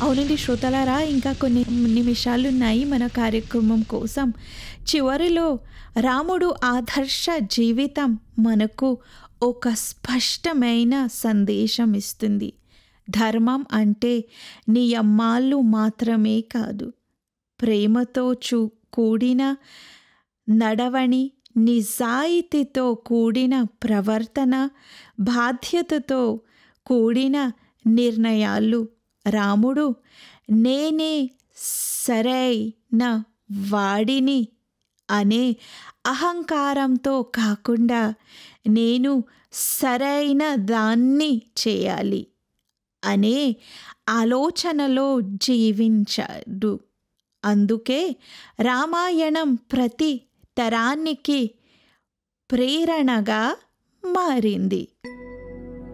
అవునండి శ్రోతలారా ఇంకా కొన్ని నిమిషాలున్నాయి మన కార్యక్రమం కోసం చివరిలో రాముడు ఆదర్శ జీవితం మనకు ఒక స్పష్టమైన సందేశం ఇస్తుంది ధర్మం అంటే నియమాలు మాత్రమే కాదు ప్రేమతో చూ కూడిన నడవని నిజాయితీతో కూడిన ప్రవర్తన బాధ్యతతో కూడిన నిర్ణయాలు రాముడు నేనే సరైన వాడిని అనే అహంకారంతో కాకుండా నేను సరైన దాన్ని చేయాలి అనే ఆలోచనలో జీవించాడు అందుకే రామాయణం ప్రతి తరానికి ప్రేరణగా మారింది